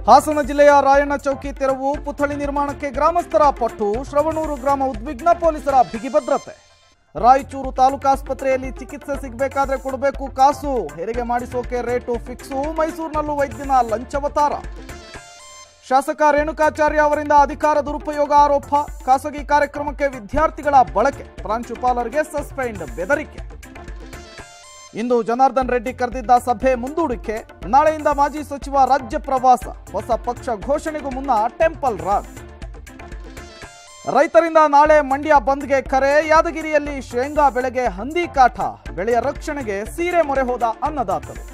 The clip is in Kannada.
ಹಾಸನ ಜಿಲ್ಲೆಯ ರಾಯಣ್ಣ ಚೌಕಿ ತೆರವು ಪುತ್ಥಳಿ ನಿರ್ಮಾಣಕ್ಕೆ ಗ್ರಾಮಸ್ಥರ ಪಟ್ಟು ಶ್ರವಣೂರು ಗ್ರಾಮ ಉದ್ವಿಗ್ನ ಪೊಲೀಸರ ಬಿಗಿ ಭದ್ರತೆ ರಾಯಚೂರು ತಾಲೂಕಾಸ್ಪತ್ರೆಯಲ್ಲಿ ಚಿಕಿತ್ಸೆ ಸಿಗಬೇಕಾದ್ರೆ ಕೊಡಬೇಕು ಕಾಸು ಹೆರಿಗೆ ಮಾಡಿಸೋಕೆ ರೇಟು ಫಿಕ್ಸು ಮೈಸೂರಿನಲ್ಲೂ ವೈದ್ಯನ ಲಂಚವತಾರ ಶಾಸಕ ರೇಣುಕಾಚಾರ್ಯ ಅವರಿಂದ ಅಧಿಕಾರ ದುರುಪಯೋಗ ಆರೋಪ ಖಾಸಗಿ ಕಾರ್ಯಕ್ರಮಕ್ಕೆ ವಿದ್ಯಾರ್ಥಿಗಳ ಬಳಕೆ ಪ್ರಾಂಶುಪಾಲರಿಗೆ ಸಸ್ಪೆಂಡ್ ಬೆದರಿಕೆ ಇಂದು ಜನಾರ್ದನ್ ರೆಡ್ಡಿ ಕರೆದಿದ್ದ ಸಭೆ ಮುಂದೂಡಿಕೆ ನಾಳೆಯಿಂದ ಮಾಜಿ ಸಚಿವ ರಾಜ್ಯ ಪ್ರವಾಸ ಹೊಸ ಪಕ್ಷ ಘೋಷಣೆಗೂ ಮುನ್ನ ಟೆಂಪಲ್ ರಾನ್ ರೈತರಿಂದ ನಾಳೆ ಮಂಡ್ಯ ಬಂದ್ಗೆ ಕರೆ ಯಾದಗಿರಿಯಲ್ಲಿ ಶೇಂಗಾ ಬೆಳೆಗೆ ಹಂದಿ ಕಾಟ ಬೆಳೆಯ ರಕ್ಷಣೆಗೆ ಸೀರೆ ಮೊರೆ ಹೋದ ಅನ್ನದಾತರು